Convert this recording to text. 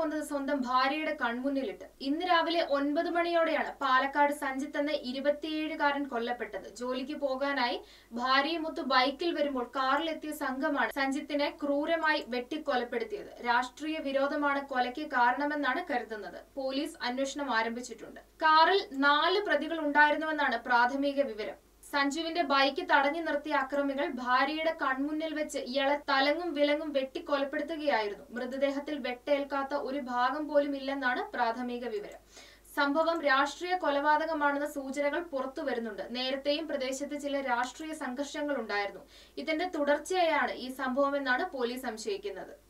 വന്നത് സ്വന്തം ഭാര്യയുടെ കൺമുന്നിലിട്ട് ഇന്ന് രാവിലെ ഒൻപത് മണിയോടെയാണ് പാലക്കാട് സഞ്ജിത്ത് എന്ന ഇരുപത്തിയേഴുകാരൻ കൊല്ലപ്പെട്ടത് ജോലിക്ക് പോകാനായി ഭാര്യയുമൊത്ത് ബൈക്കിൽ വരുമ്പോൾ കാറിലെത്തിയ സംഘമാണ് സഞ്ജിത്തിനെ ക്രൂരമായി വെട്ടിക്കൊലപ്പെടുത്തിയത് രാഷ്ട്രീയ വിരോധമാണ് കൊലയ്ക്ക് കാരണമെന്നാണ് കരുതുന്നത് പോലീസ് അന്വേഷണം ആരംഭിച്ചിട്ടുണ്ട് കാറിൽ നാല് പ്രതികൾ ഉണ്ടായിരുന്നുവെന്നാണ് പ്രാഥമിക വിവരം സഞ്ജുവിന്റെ ബൈക്ക് തടഞ്ഞു നിർത്തിയ അക്രമികൾ ഭാര്യയുടെ കൺമുന്നിൽ വെച്ച് ഇയാളെ തലങ്ങും വിലങ്ങും വെട്ടിക്കൊലപ്പെടുത്തുകയായിരുന്നു മൃതദേഹത്തിൽ വെട്ടേൽക്കാത്ത ഒരു ഭാഗം പോലും ഇല്ലെന്നാണ് പ്രാഥമിക വിവരം സംഭവം രാഷ്ട്രീയ കൊലപാതകമാണെന്ന സൂചനകൾ പുറത്തു വരുന്നുണ്ട് നേരത്തെയും പ്രദേശത്ത് ചില രാഷ്ട്രീയ സംഘർഷങ്ങൾ ഉണ്ടായിരുന്നു ഇതിന്റെ തുടർച്ചയായാണ് ഈ സംഭവമെന്നാണ് പോലീസ് സംശയിക്കുന്നത്